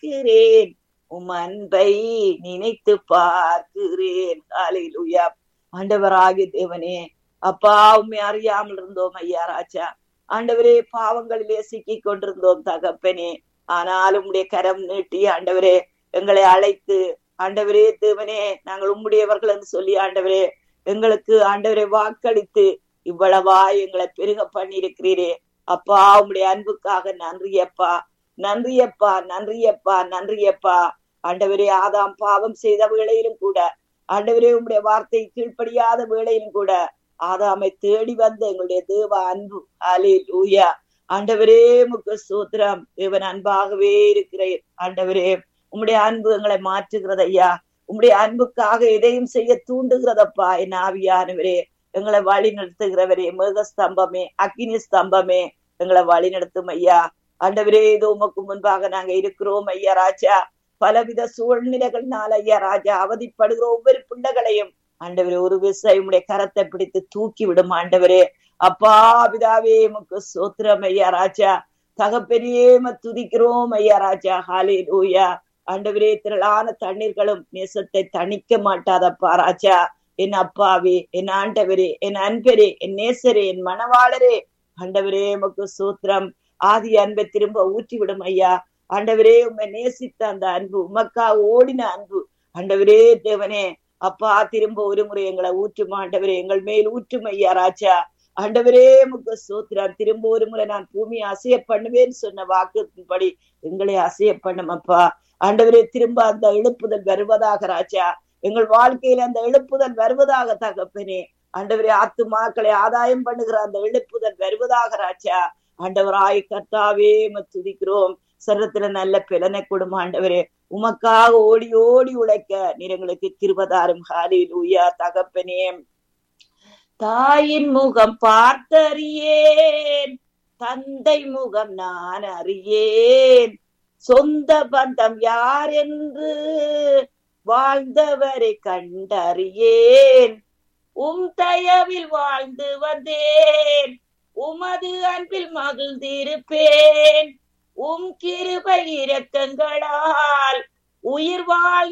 பார்க்கிறேன் உம் அன்பை நினைத்து பார்க்கிறேன் ஹalleluya ஆண்டவராகிய தேவனே அப்பா உண்மை அறியாமல் இருந்தோம் ஐயா ராஜா ஆண்டவரே பாவங்களிலே சிக்கிக் கொண்டிருந்தோம் தகப்பனே ஆனால் உம்முடைய கரம் நீட்டி ஆண்டவரே எங்களை அழைத்து ஆண்டவரே தேவனே நாங்கள் உம்முடையவர்கள் என்று சொல்லி ஆண்டவரே எங்களுக்கு ஆண்டவரை வாக்களித்து இவ்வளவா எங்களை பெருக பண்ணியிருக்கிறீரே அப்பா உம்முடைய அன்புக்காக நன்றியப்பா நன்றியப்பா நன்றியப்பா நன்றியப்பா ஆண்டவரே ஆதாம் பாவம் செய்த வேளையிலும் கூட ஆண்டவரே உம்முடைய வார்த்தை கீழ்ப்படியாத வேளையிலும் கூட ஆதாமை தேடி வந்த எங்களுடைய தேவ அன்பு அலே லூயா ஆண்டவரே முக்க சூத்திரம் தேவன் அன்பாகவே இருக்கிறேன் ஆண்டவரே உம்முடைய அன்பு எங்களை மாற்றுகிறது ஐயா உம்முடைய அன்புக்காக எதையும் செய்ய தூண்டுகிறதப்பா என் ஆவியானவரே எங்களை வழி நடத்துகிறவரே மிருக ஸ்தம்பமே அக்கினி ஸ்தம்பமே எங்களை வழி நடத்தும் ஐயா ஆண்டவரே இது உமக்கு முன்பாக நாங்க இருக்கிறோம் ஐயா ராஜா பலவித சூழ்நிலைகள்னால ஐயா ராஜா அவதிப்படுகிற ஒவ்வொரு பிள்ளைகளையும் ஆண்டவரே ஒரு விசை உடைய கரத்தை பிடித்து தூக்கி விடும் ஆண்டவரே அப்பா பிதாவே உமக்கு சோத்திரம் ஐயா ராஜா தகப்பெரியே துதிக்கிறோம் ஐயா ராஜா ஹாலே லூயா ஆண்டவரே திரளான தண்ணீர்களும் நேசத்தை தணிக்க மாட்டாதப்பா ராஜா என் அப்பாவே என் ஆண்டவரே என் அன்பரே என் நேசரே என் மணவாளரே ஆண்டவரே உமக்கு சூத்திரம் ஆதி அன்பை திரும்ப ஊற்றி விடும் ஐயா ஆண்டவரே உண்மை நேசித்த அந்த அன்பு உமக்கா ஓடின அன்பு ஆண்டவரே தேவனே அப்பா திரும்ப ஒரு முறை எங்களை ஊற்றும் ஆண்டவரே எங்கள் மேல் ஊற்றும் ஐயா ராஜா ஆண்டவரே முக சோத்திரம் திரும்ப ஒரு முறை நான் பூமியை அசைய பண்ணுவேன்னு சொன்ன வாக்குப்படி எங்களை அசைய பண்ணும் அப்பா ஆண்டவரே திரும்ப அந்த எழுப்புதல் வருவதாக ராஜா எங்கள் வாழ்க்கையில அந்த எழுப்புதல் வருவதாக தகப்பனே ஆண்டவரே ஆத்துமாக்களை ஆதாயம் பண்ணுகிற அந்த எழுப்புதல் வருவதாக ராஜா ஆண்டவராய் கர்த்தாவே துதிக்கிறோம் சரத்துல நல்ல பிளனை கொடுமா ஆண்டவரே உமக்காக ஓடி ஓடி உழைக்க நீரங்களுக்கு கிருபதாரும் ஹாலி லூயா தகப்பனே தாயின் முகம் பார்த்தறியேன் தந்தை முகம் நான் அறியேன் சொந்த பந்தம் யார் என்று வாழ்ந்தவரை கண்டறியேன் உம் தயவில் வாழ்ந்து வந்தேன் உமது அன்பில் மகிழ்ந்திருப்பேன் உம் கிருபை இரக்கங்களால் உயிர் வாழ்